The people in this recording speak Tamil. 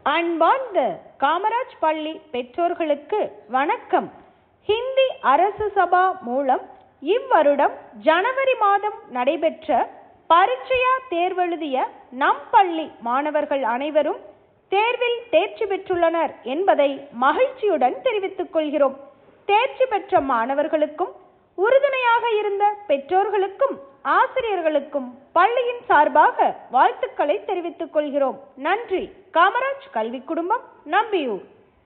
அன்பார்ந்த காமராஜ் பள்ளி பெற்றோர்களுக்கு வணக்கம் ஹிந்தி அரசு சபா மூலம் இவ்வருடம் ஜனவரி மாதம் நடைபெற்ற பரீட்சையா தேர்வெழுதிய நம் பள்ளி மாணவர்கள் அனைவரும் தேர்வில் தேர்ச்சி பெற்றுள்ளனர் என்பதை மகிழ்ச்சியுடன் தெரிவித்துக் கொள்கிறோம் தேர்ச்சி பெற்ற மாணவர்களுக்கும் உறுதுணையாக இருந்த பெற்றோர்களுக்கும் ஆசிரியர்களுக்கும் பள்ளியின் சார்பாக வாழ்த்துக்களை தெரிவித்துக் கொள்கிறோம் நன்றி காமராஜ் கல்வி குடும்பம் நம்பியூர்